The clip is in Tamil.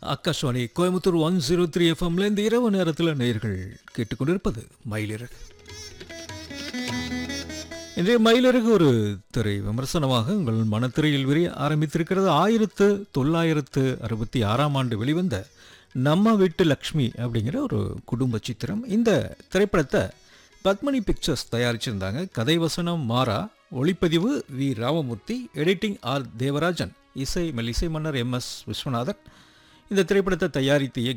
Akashvani Coimbatore one zero three எஃப்எம்ல இந்த இரவு நேரத்தில் நேயர்கள் கேட்டுக்கொண்டிருப்பது மயிலிறகு இன்றைய மயிலிறகு ஒரு திரை விமர்சனமாக உங்கள் மனத்திரையில் விரிய ஆரம்பித்திருக்கிறது ஆயிரத்து தொள்ளாயிரத்து அறுபத்தி ஆறாம் ஆண்டு வெளிவந்த நம்ம வீட்டு லக்ஷ்மி அப்படிங்கிற ஒரு குடும்ப சித்திரம் இந்த திரைப்படத்தை பத்மனி பிக்சர்ஸ் தயாரிச்சிருந்தாங்க கதை வசனம் மாறா ஒளிப்பதிவு V Ramamurthy editing R Devarajan இசை மெல்லிசை மன்னர் எம் எஸ் விஸ்வநாதன் இந்த திரைப்படத்தை தயாரித்து இயக்கி